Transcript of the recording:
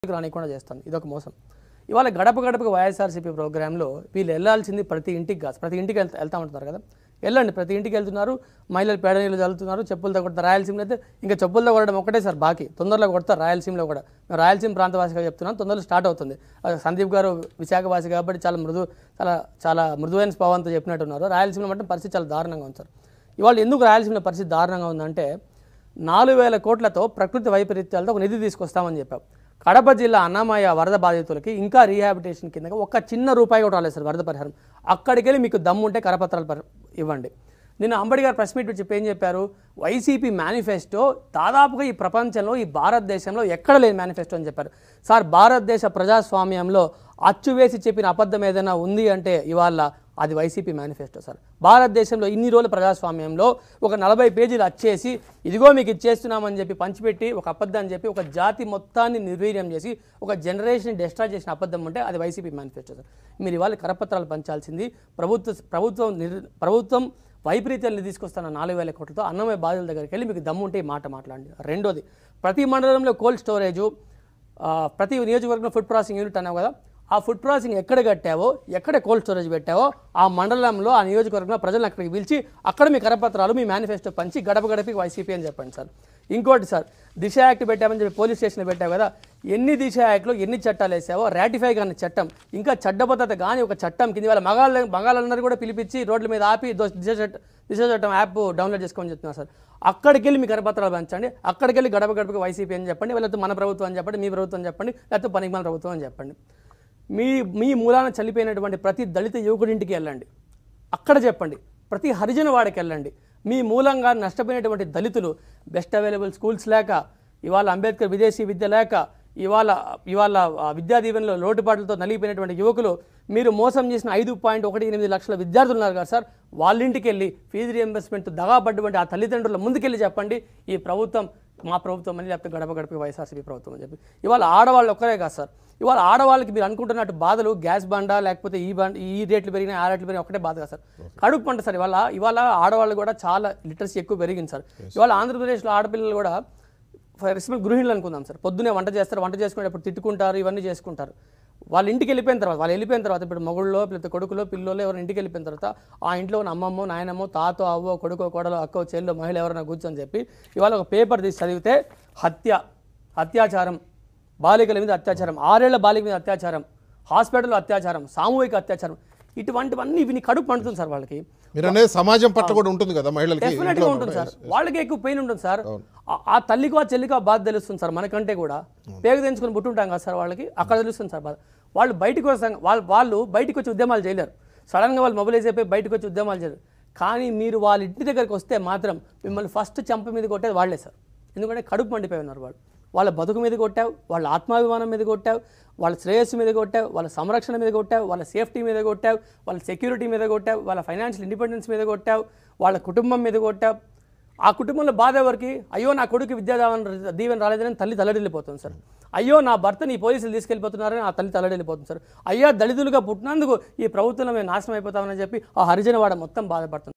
రానికుండా చేస్తాను ఇదొక మోసం ఇవాళ గడప గడపకు వైఎస్ఆర్సీపీ ప్రోగ్రాంలో వీళ్ళు వెళ్ళాల్సింది ప్రతి ఇంటికి కాదు ప్రతి ఇంటికి వెళ్తా వెళ్తా ఉంటున్నారు కదా వెళ్ళండి ప్రతి ఇంటికి వెళ్తున్నారు మహిళలు పేడ నీళ్ళు చల్లుతున్నారు చెప్పులతో కొడతారు రాయలసీమలో అయితే ఇంకా చెప్పులతో కొట్టడం ఒకటే సార్ బాకీ తొందరలో కొడతారు రాయలసీమలో కూడా మేము రాయలసీమ ప్రాంతవాసిగా చెప్తున్నాం తొందరలో స్టార్ట్ అవుతుంది అది సందీప్ గారు విశాఖవాసి కాబట్టి చాలా మృదు చాలా చాలా మృదువైన స్వభావంతో చెప్పినట్టున్నారు రాయలసీమలో మటుకు పరిస్థితి చాలా దారుణంగా ఉంది సార్ ఇవాళ ఎందుకు రాయలసీమలో పరిస్థితి దారుణంగా ఉందంటే నాలుగు వేల కోట్లతో ప్రకృతి వైపరీత్యాలతో ఒక నిధి తీసుకొస్తామని చెప్పాం కడప జిల్లా అన్నమయ్య వరద బాధితులకి ఇంకా రీహాబిటేషన్ కింద ఒక చిన్న రూపాయి కూడా రాలేదు సార్ వరద పరిహారం అక్కడికి వెళ్ళి మీకు దమ్ము ఉంటే కరపత్రాలు పరి- ఇవ్వండి నిన్న అంబడి గారు ప్రెస్ మీట్ చెప్పి ఏం చెప్పారు వైసీపీ మేనిఫెస్టో దాదాపుగా ఈ ప్రపంచంలో ఈ భారతదేశంలో ఎక్కడ లేని మేనిఫెస్టో అని చెప్పారు సార్ భారతదేశ ప్రజాస్వామ్యంలో అచ్చు వేసి చెప్పిన అబద్ధం ఏదైనా ఉంది అంటే ఇవాళ అది వైసీపీ మేనిఫెస్టో సార్ భారతదేశంలో ఇన్ని రోజుల ప్రజాస్వామ్యంలో ఒక నలభై పేజీలు అచ్చేసి ఇదిగో మీకు ఇచ్చేస్తున్నామని చెప్పి పంచిపెట్టి ఒక అబద్ధం అని చెప్పి ఒక జాతి మొత్తాన్ని నిర్వీర్యం చేసి ఒక జనరేషన్ డిస్ట్రాయ్ చేసిన అబద్ధం ఉంటే అది వైసీపీ మేనిఫెస్టో సార్ మీరు ఇవాళ కరపత్రాలు పంచాల్సింది ప్రభుత్వ ప్రభుత్వం నిర్ ప్రభుత్వం వైపరీత్యాన్ని తీసుకొస్తున్న నాలుగు వేల కోట్లతో అన్నమయ్య బాధల దగ్గరికి వెళ్ళి మీకు దమ్ము ఉంటే ఈ మాట మాట్లాడండి రెండోది ప్రతి మండలంలో కోల్డ్ స్టోరేజు ఆ, ప్రతి నియోజకవర్గంలో ఫుడ్ ప్రాసెసింగ్ యూనిట్ అన్నావు కదా ఆ ఫుడ్ ప్రాసెసింగ్ ఎక్కడ కట్టావో ఎక్కడ కోల్డ్ స్టోరేజ్ పెట్టావో ఆ మండలంలో ఆ నియోజకవర్గంలో ప్రజలను అక్కడికి పిలిచి అక్కడ మీ కరపత్రాలు మీ మేనిఫెస్టో పంచి గడప గడపకి వైసీపీ అని చెప్పండి సార్ ఇంకోటి సార్ దిశ యాక్ట్ పెట్టామని చెప్పి పోలీస్ స్టేషన్లో పెట్టావు కదా ఎన్ని దిశ యాక్ట్లో ఎన్ని చట్టాలు వేసావో రాటిఫై కానీ చట్టం ఇంకా చట్టబద్ధత కానీ ఒక చట్టం కింద వాళ్ళ మగాళ్ళ మగాళ్ళందరూ కూడా పిలిపించి రోడ్ల మీద ఆపి దో- దిశ చట్ట దిశ చట్టం యాప్ డౌన్లోడ్ చేసుకోమని చెప్తున్నారు సార్ అక్కడికి వెళ్ళి మీ కరపత్రాలు పంచండి అక్కడికి వెళ్ళి గడప గడపకి వైసీపీ అని చెప్పండి లేకపోతే మన ప్రభుత్వం అని చెప్పండి మీ ప్రభుత్వం అని చెప్పండి లేకపోతే పనికిమాల ప్రభుత్వం అని చెప్పండి మీ మీ మూలాన చనిపోయినటువంటి ప్రతి దళిత యువకుడింటికి వెళ్ళండి అక్కడ చెప్పండి ప్రతి హరిజన వాడికి వెళ్ళండి మీ మూలంగా నష్టపోయినటువంటి దళితులు బెస్ట్ అవైలబుల్ స్కూల్స్ లేక ఇవాళ అంబేద్కర్ విదేశీ విద్య లేక ఇవాళ ఇవాళ ఆ విద్యా దీవెనలో లోటుపాట్లతో నలిగిపోయినటువంటి యువకులు మీరు మోసం చేసిన ఐదు పాయింట్ ఒకటి ఎనిమిది లక్షల విద్యార్థులు ఉన్నారు కదా సార్ వాళ్ళ ఇంటికి వెళ్ళి ఫీజు రియంబర్స్మెంట్ దగాపడ్డటువంటి ఆ తల్లిదండ్రుల ముందుకెళ్ళి చెప్పండి ఈ ప్రభుత్వం మా ప్రభుత్వం అని లేకపోతే గడప గడప వైఎస్ఆర్సీపీ ప్రభుత్వం అని చెప్పి ఇవాళ ఆడవాళ్ళు ఒక్కరే కాదు సార్ ఇవాళ ఆడవాళ్ళకి మీరు అనుకుంటున్నట్టు బాధలు గ్యాస్ బండ లేకపోతే ఈ బండ ఈ రేట్లు పెరిగినాయి ఆ రేట్లు పెరిగినాయి ఒకటే బాధ కాదు సార్ కడుపు పంట సార్ ఇవాళ ఇవాళ ఆడవాళ్ళు కూడా చాలా లిటరసీ ఎక్కువ పెరిగింది సార్ ఇవాళ ఆంధ్రప్రదేశ్లో ఆడపిల్లలు కూడా ఫర్ ఎగ్జాంపుల్ గృహిణులు అనుకుందాం సార్ పొద్దునే వంట చేస్తారు వంట చేసుకునేటప్పుడు తిట్టుకుంటారు ఇవన్నీ చేసుకుంటారు వాళ్ళ ఇంటికి వెళ్ళిపోయిన తర్వాత వాళ్ళు వెళ్ళిపోయిన తర్వాత ఇప్పుడు మొగుళ్ళో లేకపోతే కొడుకులో పిల్లలో ఎవరు ఇంటికి వెళ్ళిపోయిన తర్వాత ఆ ఇంట్లో ఉన్న అమ్మమ్మో నాయనమ్మో తాతో అవ్వో కొడుకో కోడలో అక్కో చెల్లో మహిళ ఎవరైనా కూర్చొని చెప్పి ఇవాళ ఒక పేపర్ తీసి చదివితే హత్య అత్యాచారం బాలికల మీద అత్యాచారం ఆరేళ్ల బాలిక మీద అత్యాచారం హాస్పిటల్లో అత్యాచారం సామూహిక అత్యాచారం ఇటువంటివన్నీ విని కడుపు పండుతుంది సార్ వాళ్ళకి మీరు అనేది సమాజం పట్ల కూడా ఉంటుంది కదా మహిళలకి డెఫినెట్ గా ఉంటుంది సార్ వాళ్ళకి ఎక్కువ పెయిన్ ఉంటుంది సార్ ఆ- ఆ తల్లికి ఆ చెల్లికి ఆ బాధ తెలుస్తుంది సార్ మనకంటే కూడా పేగు తెంచుకొని పుట్టుంటాం కదా సార్ వాళ్ళకి అక్కడ తెలుస్తుంది సార్ బాధ వాళ్ళు బయటకు వస్తాం వాళ్ళు వాళ్ళు బయటకు వచ్చి ఉద్యమాలు చేయలేరు సడన్గా వాళ్ళు మొబైలైజ్ అయిపోయి బయటకు వచ్చి ఉద్యమాలు చేయలేరు కానీ మీరు వాళ్ళ ఇంటి దగ్గరికి వస్తే మాత్రం మిమ్మల్ని ఫస్ట్ చంప మీద కొట్టేది వాళ్ళే సార్ ఎందుకంటే కడుపు మండిపోయి ఉన్నారు వాళ్ళు వాళ్ళ బతుకు మీద కొట్టావు వాళ్ళ ఆత్మాభిమానం మీద కొట్టావు వాళ్ళ శ్రేయస్సు మీద కొట్టావు వాళ్ళ సంరక్షణ మీద కొట్టావు వాళ్ళ సేఫ్టీ మీద కొట్టావు వాళ్ళ సెక్యూరిటీ మీద కొట్టావు వాళ్ళ ఫైనాన్షియల్ ఇండిపెండెన్స్ మీద కొట్టావు వాళ్ళ కుటుంబం మీద కొట్టావు ఆ కుటుంబంలో బాధ ఎవరికి అయ్యో నా కొడుకు విద్యా దీవెన దీవెన రాలేదని తల్లి తల్లడిల్లిపోతుంది సార్ అయ్యో నా భర్తని ఈ పోలీసులు తీసుకెళ్ళిపోతున్నారని ఆ తల్లి తల్లడిల్లిపోతుంది సార్ అయ్యా దళితులుగా పుట్టినందుకు ఈ ప్రభుత్వంలో మేము నాశనం అయిపోతామని చెప్పి ఆ హరిజన వాడ మొత్తం బాధపడుతుంది